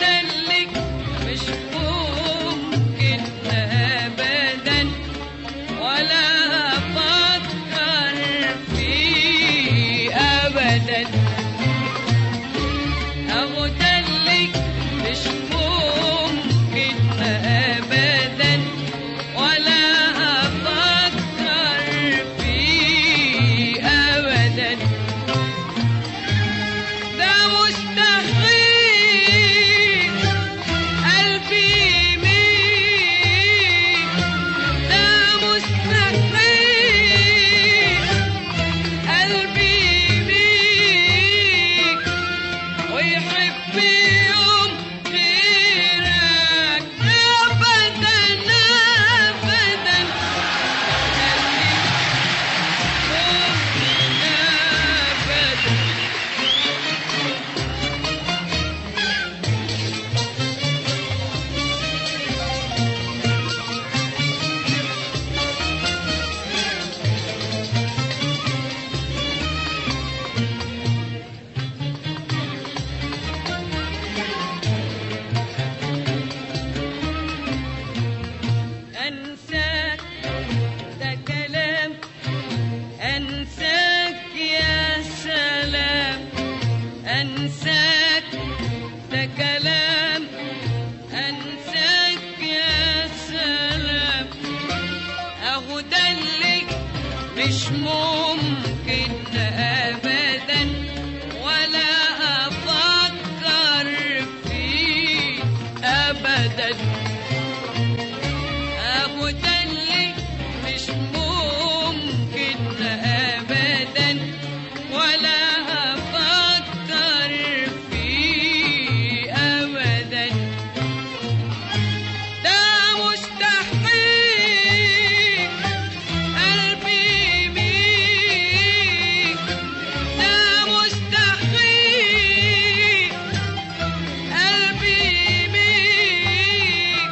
دلك مش ممكن ابدا ولا افكر فيه ابدا اهو دلك مش ممكن ابدا ولا افكر فيه ابدا ده مستحيل قلبي يميل ده مستحيل قلبي يميل ويحب يوم غيرك ابدا ابدا ابدا أنساك ده كلام أنساك يا سلام أنساك ده كلام أنساك يا سلام أهو دلك مش ممكن أبدا ولا أفكر فيه أبدا أبو دلي مش ممكن أبدا ولا أفكر فيه أبدا ده مستحيل قلبي يميل ده مستحيل قلبي يميل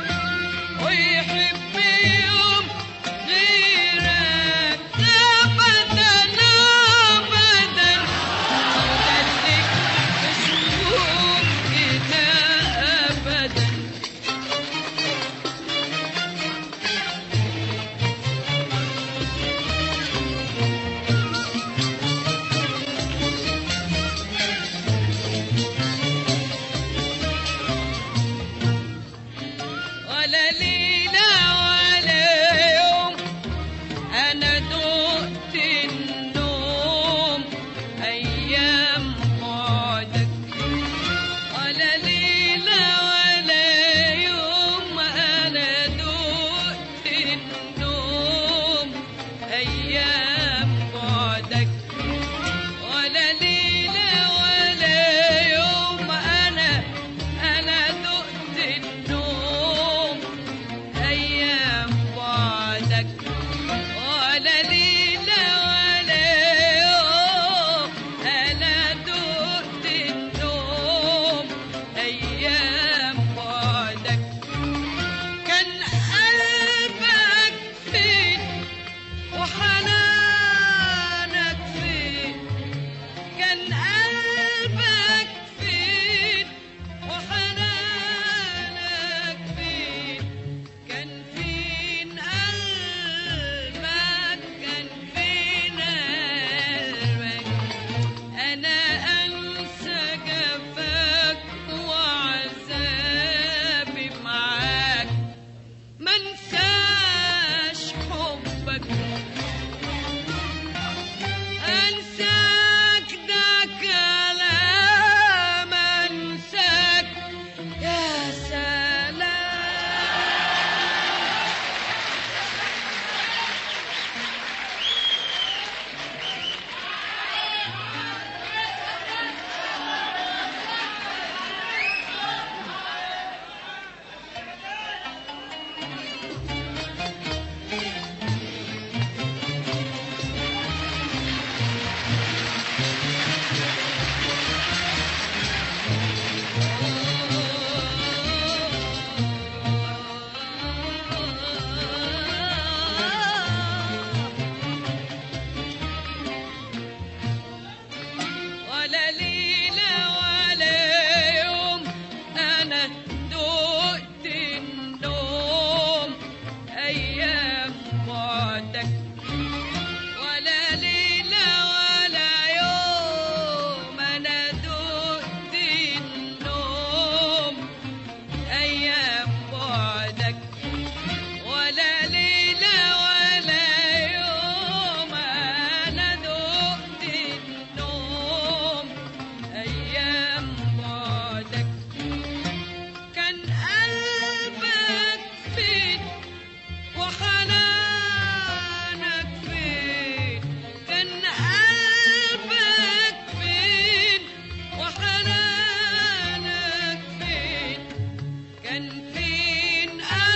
كان فين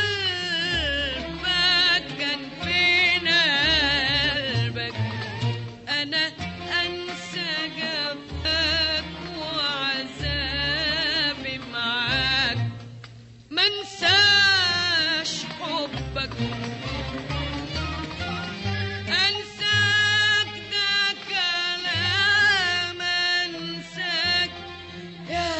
قلبك كان فين قلبك أنا أنسى جفاك وعذابي معاك منساش حبك أنساك ده كلام أنساك يا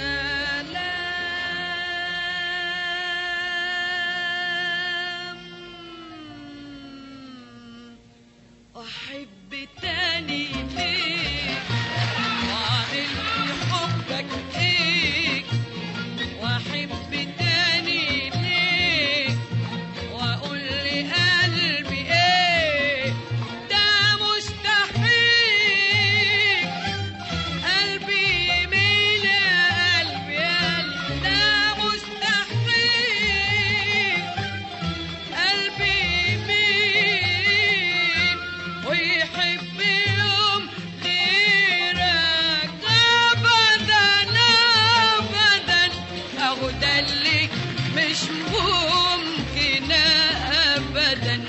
سلام أحب تاني ليك وأعمل حبك إيه وأحب تاني ليك وأقول لقلبي إيه ده مستحيل قلبي يميل يا قلبي يا قلبي ده مستحيل قلبي يميل ويحب يوم غيرك أبدا أبدا أهو ده اللي مش ممكن أبدا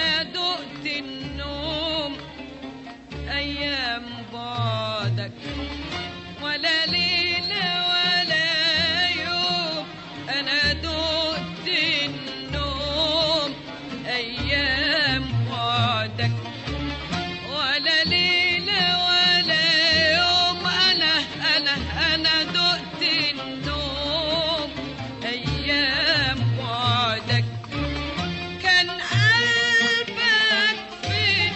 انا دقت النوم ايام بعدك ولا ليلة ولا يوم أنا دقت النوم أيام بعدك ولا ليلة ولا يوم أنا أنا أنا دقت النوم أيام بعدك كان قلبك فين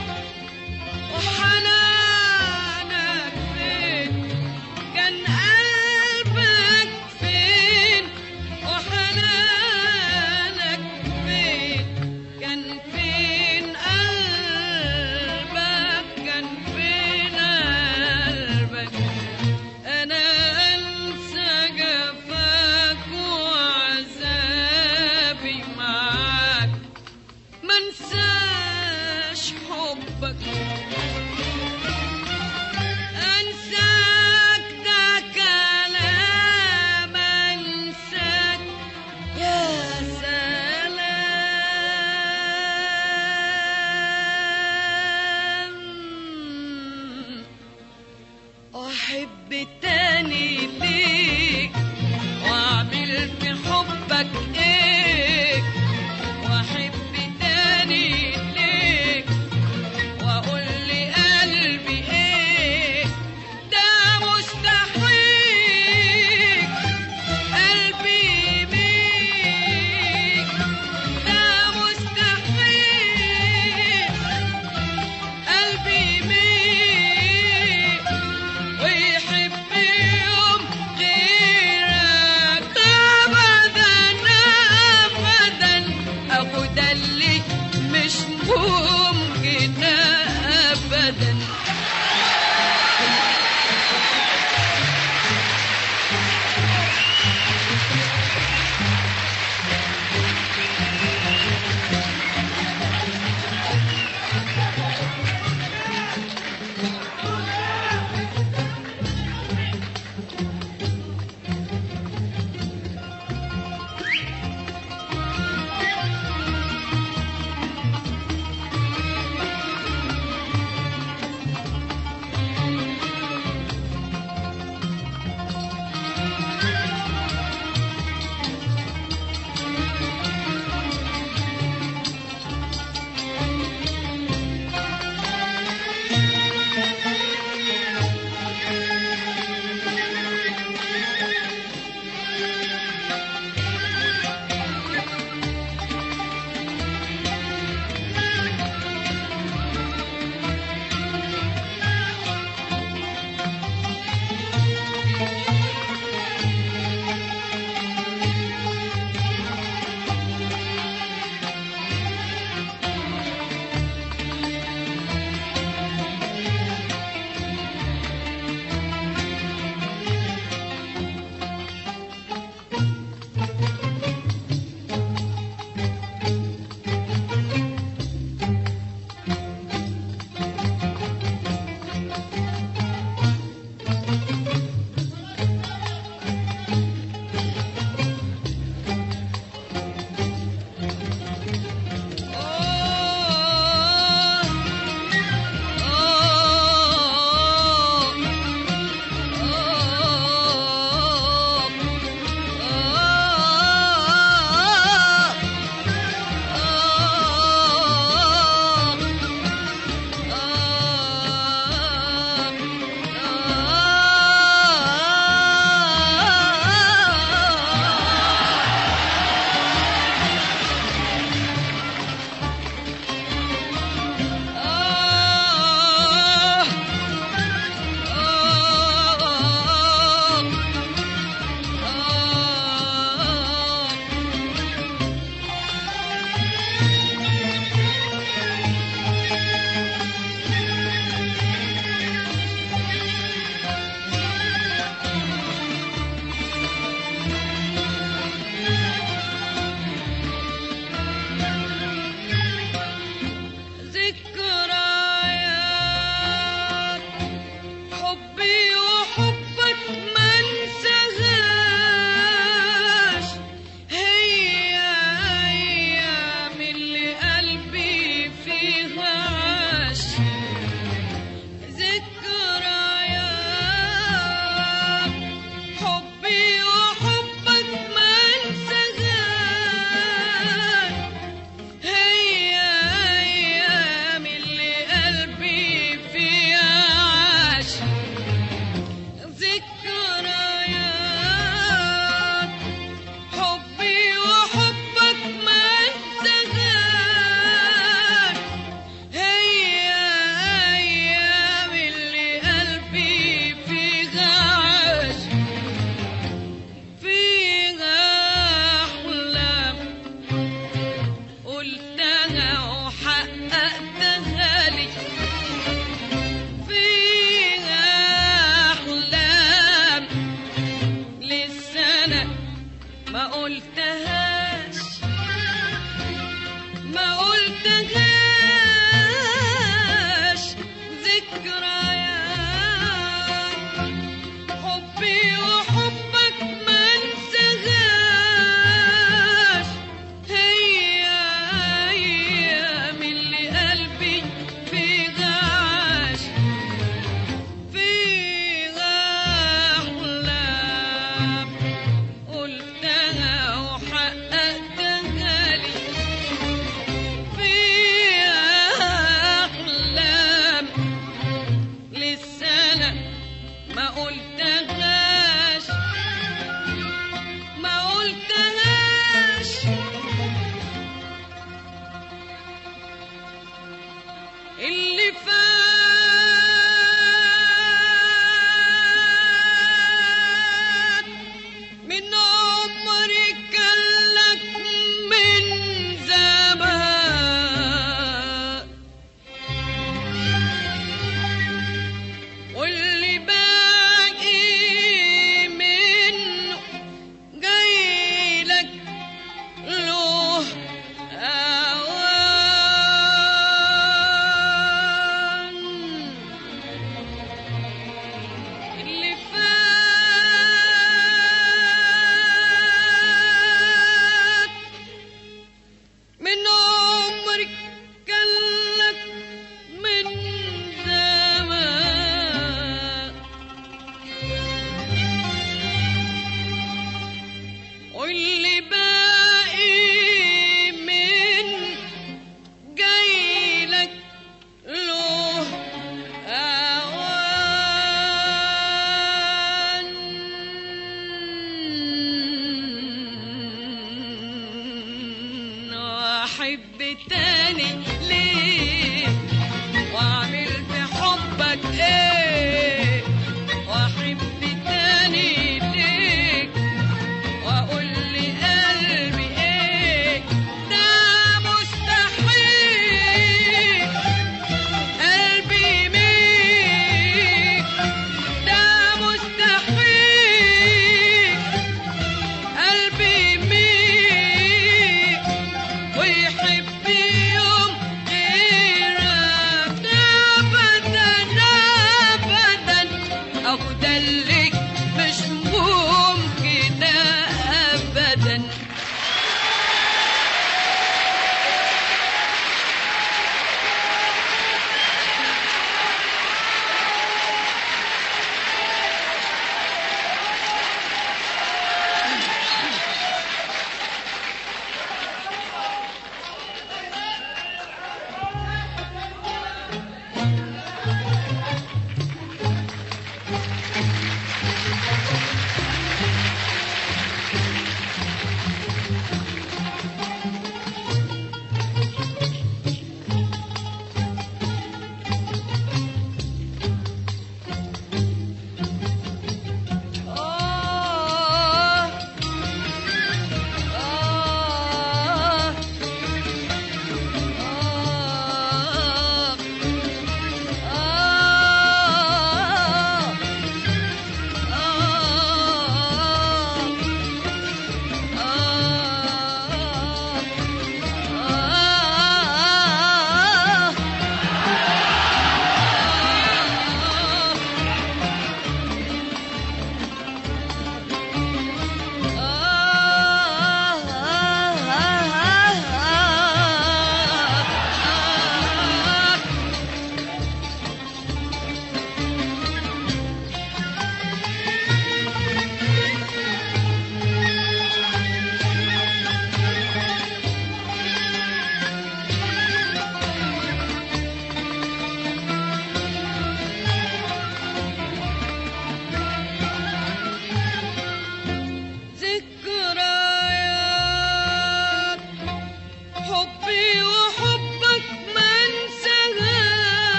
وحنانك فين كان قلبك فين وحنانك فين كان فين قلبك كان فين قلبك أنا أنسى جفاك وعذابي معاك منساش حبك أنساك ده كلام أنساك يا سلام أحب تاني ليك وأعمل في حبك إيه وأحب تاني ليك وأقول لقلبي إيه ده مستحيل قلبي بيك ده مستحيل قلبي بيك ويحب يوم غيرك أبدا أبدا أخو ده اللي مش ممكن أبدا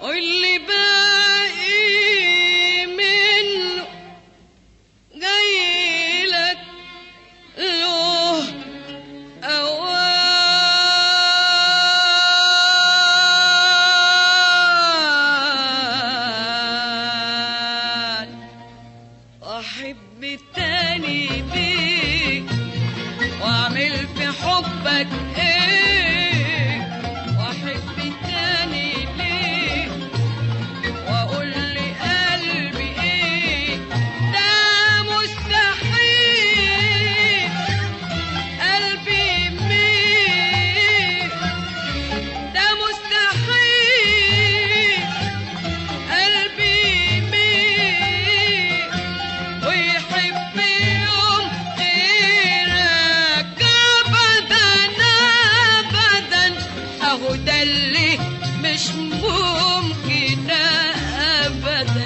واللي باقي منه جايلك له أوان وأحب تاني ليك وأعمل في حبك إيه وأحب تاني ليك وأقول لقلبي إيه ده مستحيل قلبي مين ده مستحيل قلبي مين ويحب يوم غيرك ابدا ابدا اهو ده اللي مش ممكن ابدا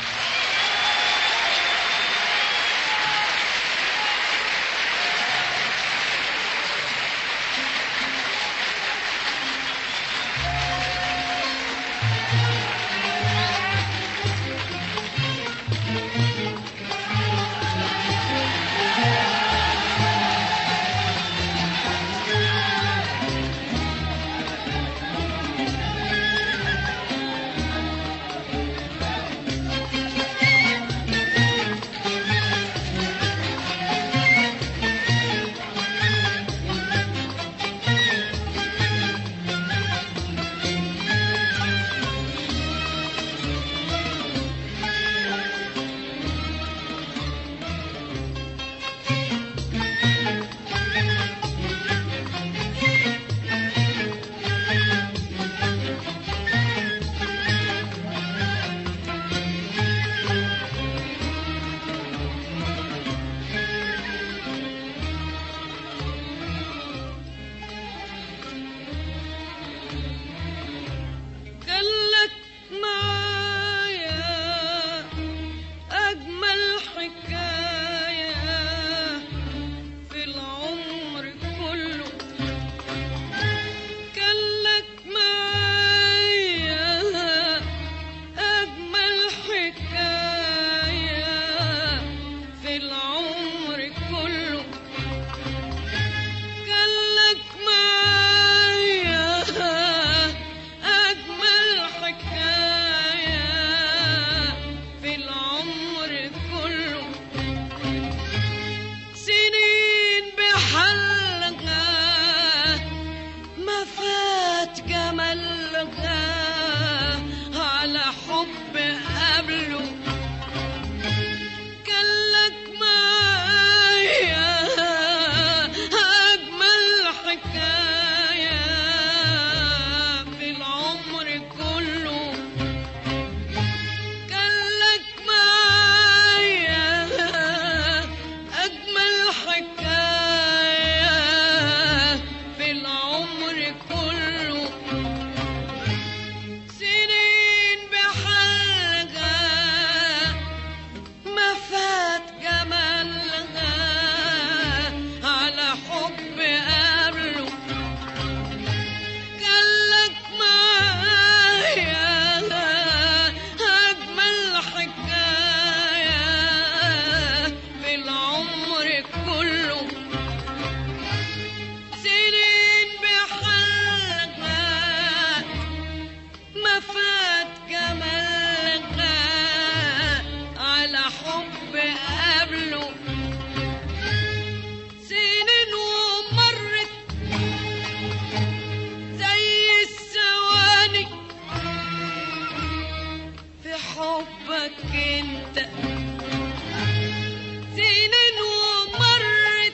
قالك معايا أجمل حكاية في العمر كله قالك معايا أجمل حكاية في العمر كله قالك معايا أجمل حكاية في العمر كله سنين بحلقة ما فات جمالها على حب قبله قالك معايا أجمل حكاية في العمر كله قالك معايا أجمل حكاية في العمر كله سنين بحلقة ما فات جمالها على حب قبله قالك معايا أجمل حكاية في العمر كله سنين بحلقة ما فات جمالها على حب قبله سنين ومرت زي الثواني في حبك انت سنين ومرت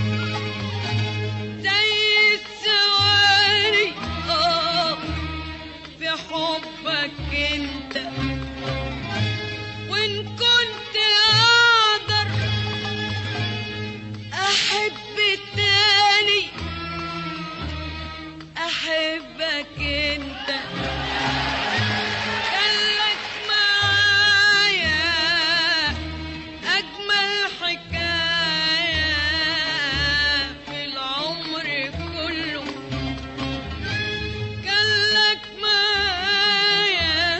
زي الثواني اه في حبك انت وان كنت اقدر احب تاني احبك انت قالك معايا اجمل حكايه في العمر كله قالك معايا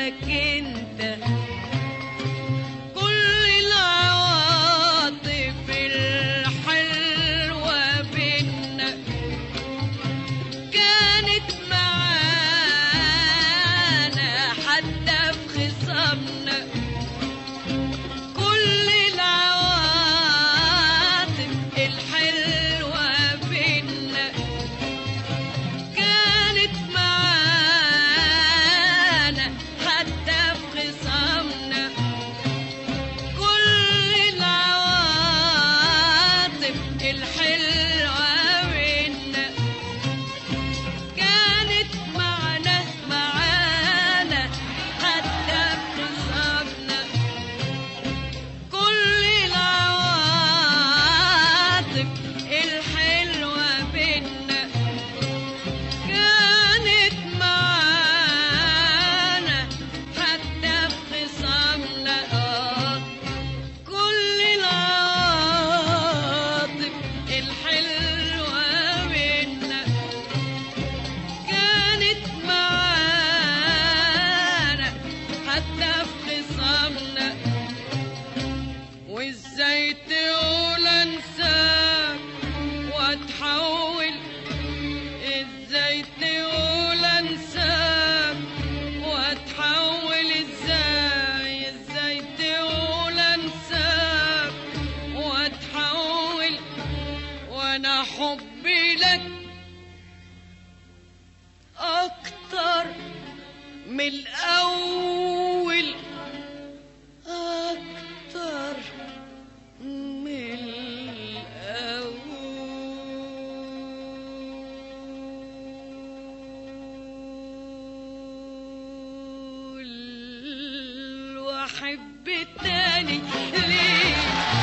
أحبك أنت كل العواطف الحلوة بينا كانت معانا حتى في خصامنا كل العواطف الحلوة بينا كانت معانا حتى في خصامنا كل العواطف الحلوة بينا كانت معنا معانا حتى في خصامنا كل العواطف الحلوة بينا كانت معانا حتى في خصامنا آه كل العواطف الحلوة بينا كانت معانا حتى في خصامنا وازاي تقول انساك واتحول ازاي تقول انساك واتحول ازاي ازاي تقول انساك واتحول وانا حبي لك اكتر من الاول اكتر من الأول وأحب التاني ليه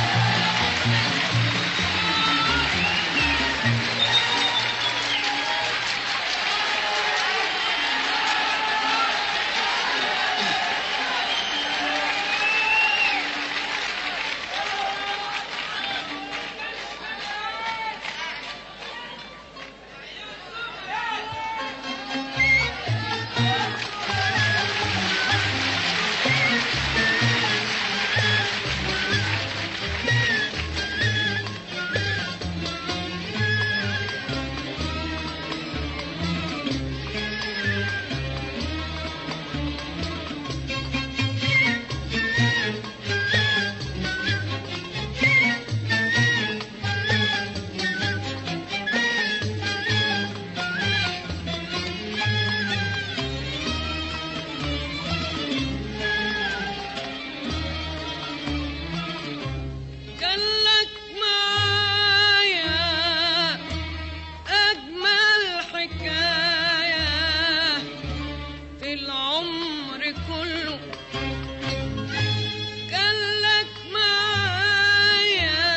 كان لك معايا أجمل حكاية في العمر كله كان لك معايا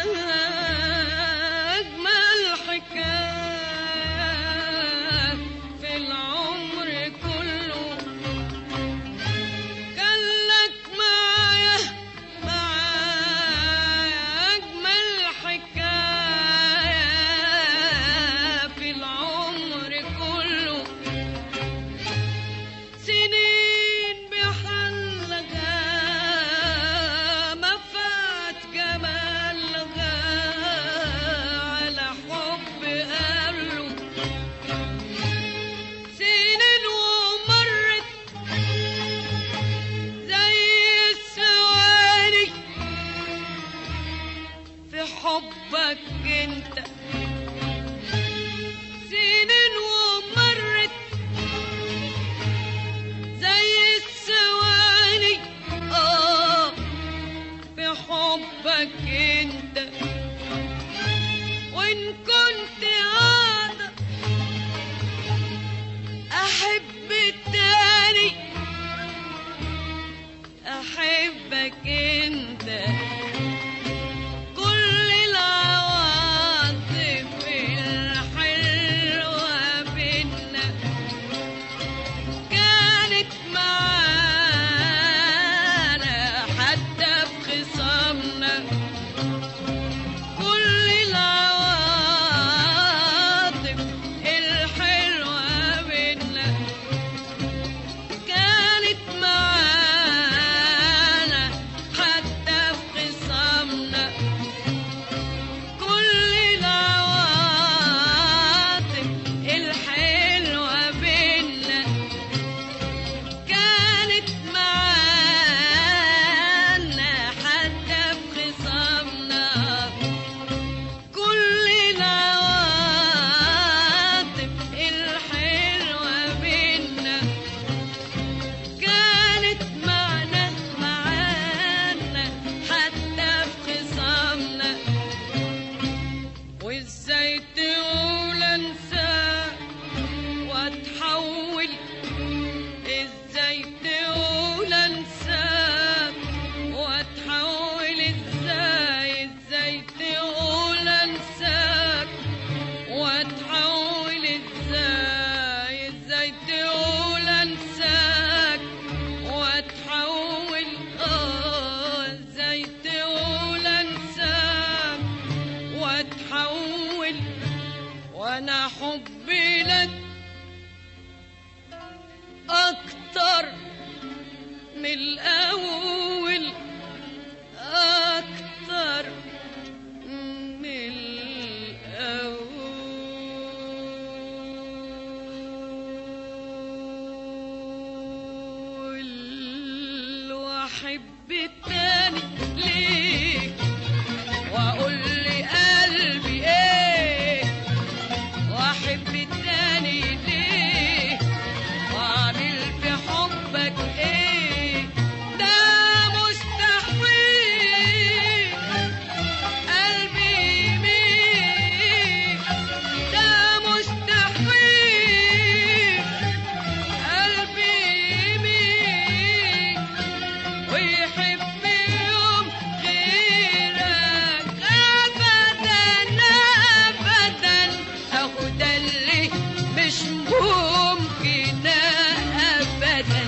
أجمل حكاية في العمر كله كان لك معايا معايا أجمل حكاية في العمر كله سنين بحلقة ما فات جمالها على حب قبله سنين ومرت زي الثواني في حبك انت سنين ومرت زي الثواني اه في حبك انت وان كنت قاعدة احب التاني احبك انت كل العواطف الحلوة بينا كانت معانا حتى في خصامنا كل العواطف الحلوة بينا كانت معانا الأول أكتر من الأول وأحب التاني ليك وأقول لقلبي إيه وأحب التاني ليه وأعمل في حبك إيه ده مستحيل قلبي يميل ده مستحيل قلبي يميل ويحب يوم غيرك أبدا أبدا أهو ده اللي مش ممكن أبدا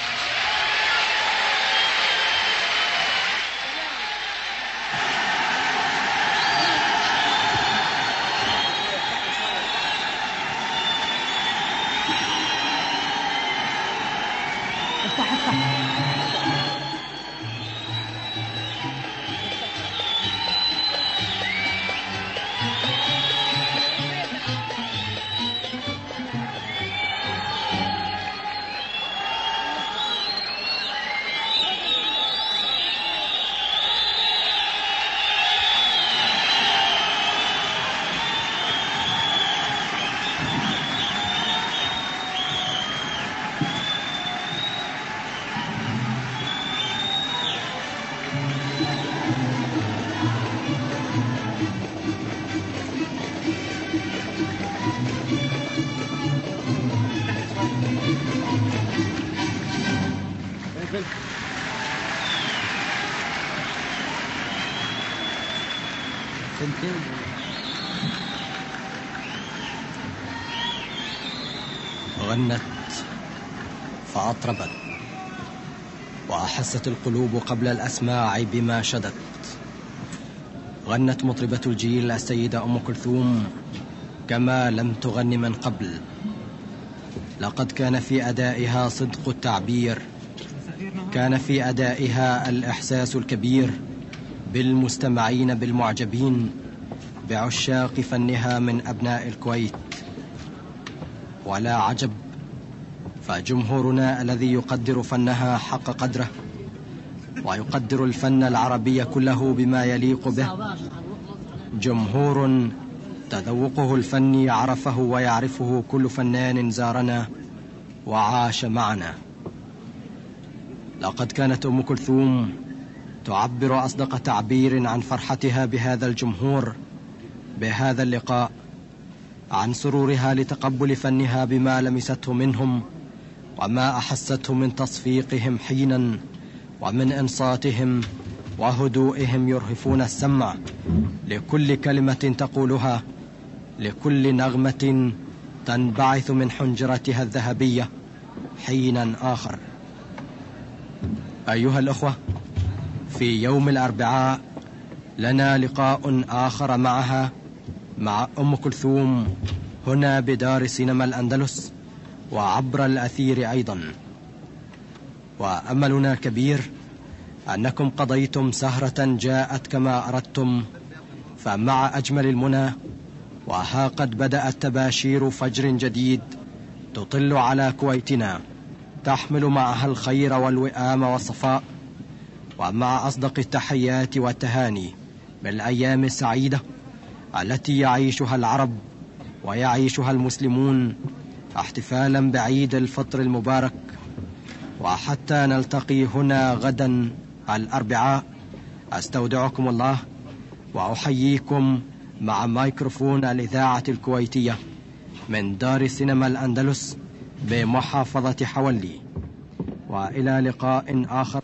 غنت فأطربت وأحست القلوب قبل الأسماع بما شدت غنت مطربة الجيل السيدة أم كلثوم كما لم تغن من قبل لقد كان في أدائها صدق التعبير كان في أدائها الإحساس الكبير بالمستمعين بالمعجبين بعشاق فنها من أبناء الكويت ولا عجب فجمهورنا الذي يقدر فنها حق قدره ويقدر الفن العربي كله بما يليق به جمهور تذوقه الفني عرفه ويعرفه كل فنان زارنا وعاش معنا لقد كانت ام كلثوم تعبر اصدق تعبير عن فرحتها بهذا الجمهور بهذا اللقاء عن سرورها لتقبل فنها بما لمسته منهم وما احسته من تصفيقهم حينا ومن انصاتهم وهدوئهم يرهفون السمع لكل كلمه تقولها لكل نغمه تنبعث من حنجرتها الذهبيه حينا اخر ايها الاخوه في يوم الاربعاء لنا لقاء اخر معها مع ام كلثوم هنا بدار سينما الاندلس وعبر الاثير ايضا واملنا كبير انكم قضيتم سهره جاءت كما اردتم فمع اجمل المنى وها قد بدات تباشير فجر جديد تطل على كويتنا تحمل معها الخير والوئام والصفاء ومع اصدق التحيات والتهاني بالايام السعيده التي يعيشها العرب ويعيشها المسلمون احتفالا بعيد الفطر المبارك وحتى نلتقي هنا غدا الاربعاء استودعكم الله واحييكم مع ميكروفون الاذاعه الكويتيه من دار سينما الاندلس بمحافظه حولي والى لقاء اخر